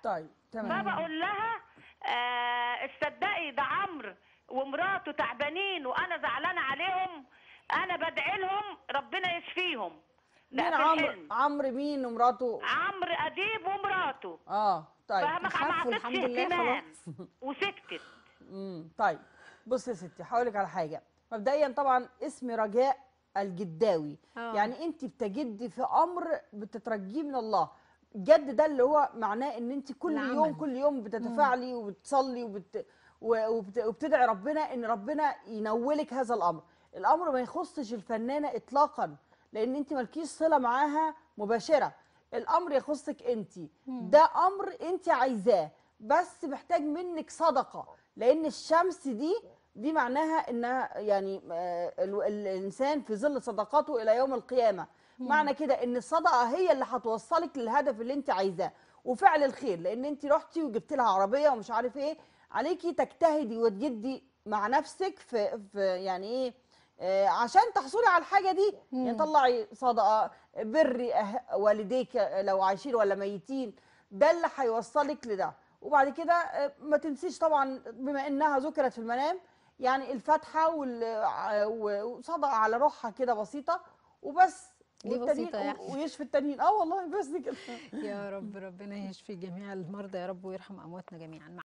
طيب تمام فبقول لها آه تصدقي ده عمرو ومراته تعبانين وانا زعلانه عليهم انا بدعي لهم ربنا يشفيهم ده مين في عمرو الحلم. عمرو مين ومراته عمرو اديب ومراته اه طيب فما ما خافوا عطتش الحمد لله اهتمام وسكتت امم طيب بص يا ستي هقول لك على حاجه مبدئيا طبعا اسم رجاء الجداوي آه. يعني انت بتجدي في امر بتترجيه من الله الجد ده اللي هو معناه ان انت كل العمل. يوم كل يوم بتتفاعلي وبتصلي وبت... و- وبت... وبتدعي ربنا ان ربنا ينولك هذا الامر الامر ما يخصش الفنانه اطلاقا لان انت مالكيش صله معاها مباشره الامر يخصك انت ده امر انت عايزاه بس محتاج منك صدقه لان الشمس دي دي معناها انها يعني آه، ال- الانسان في ظل صدقاته الى يوم القيامه معنى كده ان الصدقه هي اللي هتوصلك للهدف اللي انت عايزاه وفعل الخير لان انت رحتي وجبت لها عربيه ومش عارف ايه عليكي تجتهدي وتجدي مع نفسك في, في يعني ايه آه، عشان تحصلي على الحاجه دي يعني طلعي صدقه بري أه- والديك لو عايشين ولا ميتين ده اللي هيوصلك لده وبعد كده آه، ما تنسيش طبعا بما انها ذكرت في المنام يعني الفاتحه وال- ع- وصدقه على روحها كده بسيطه وبس ليه والتانيين- بسيطة يعني؟ ويشفي التانيين اه والله بس كده يا رب ربنا يشفي جميع المرضى يا رب ويرحم امواتنا جميعا